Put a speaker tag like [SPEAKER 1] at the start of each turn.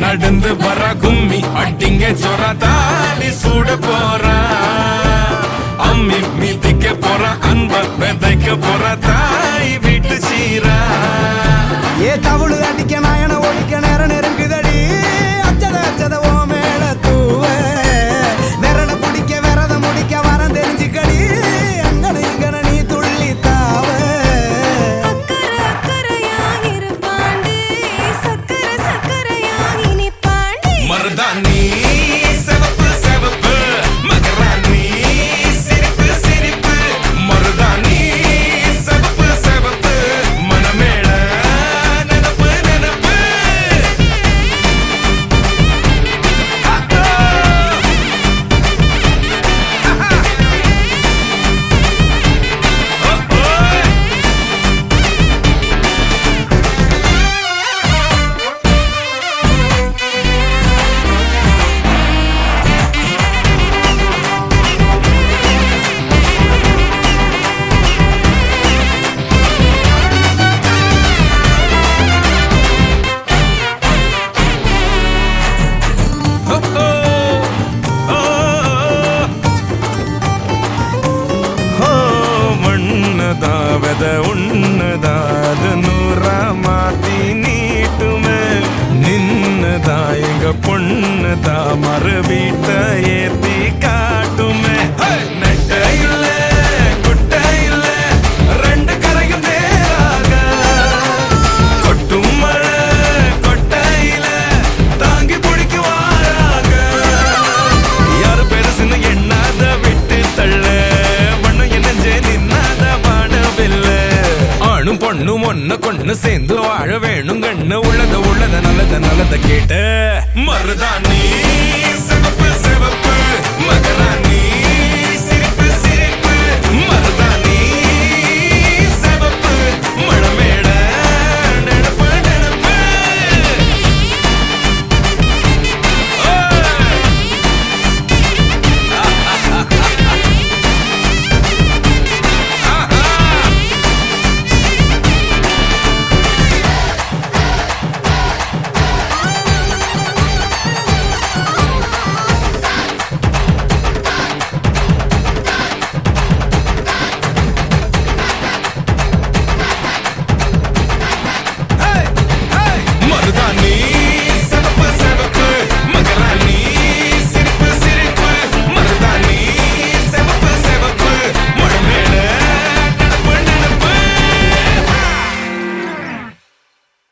[SPEAKER 1] நடந்து வர கும்மி அட்டிங்க சொர தாலி சூட போறா அம்மி மீதிக்க போற அன்ப விதைக்க போற தாய் வீட்டு சீரா
[SPEAKER 2] ஏ தவுளு அடிக்க நாயன ஒழிக்க நேரம் நெருங்குதடி அச்சத அச்சத ஓ மேல தூவ விரல பிடிக்க விரத முடிக்க வரம் தெரிஞ்சுக்கடி அங்கன இங்கன நீ துள்ளி தாவ
[SPEAKER 3] அக்கறை அக்கறையாய் இருப்பாண்டி சக்கரை சக்கரையாய் இனிப்பாண்டி
[SPEAKER 1] மருதாணி சிவப்பு சிவப்பு மகராணி சிரிப்பு சிரிப்பு மருதாணி சிவப்பு சிவப்பு மனமேள நினப்பு நினப்பு மண்ணதா வெத உன்னதா அது நூறா மாத்தி நீட்டுமே நின்னதா எங்க பொண்ணுதா மறு வீட்ட ஏத்தி காட்டுமே நெட்ட இல்ல குட்ட இல்ல ரெண்டு கரையும் நேராக கொட்டும் மழை கொட்டையில தாங்கி பிடிக்குவாராக யாரு பெருசுன்னு எண்ணாத விட்டு தள்ள பண்ணு என்னஞ்சே நின்னாத பாடவில்ல ஆணும் பொண்ணும் ஒன்ன கொண்டு சேர்ந்து வாழ வேணும் கண்ணு உள்ளத உள்ளத நல்லத நல்லத கேட்ட மருதாணி சிவப்பு சிவப்பு மகராணி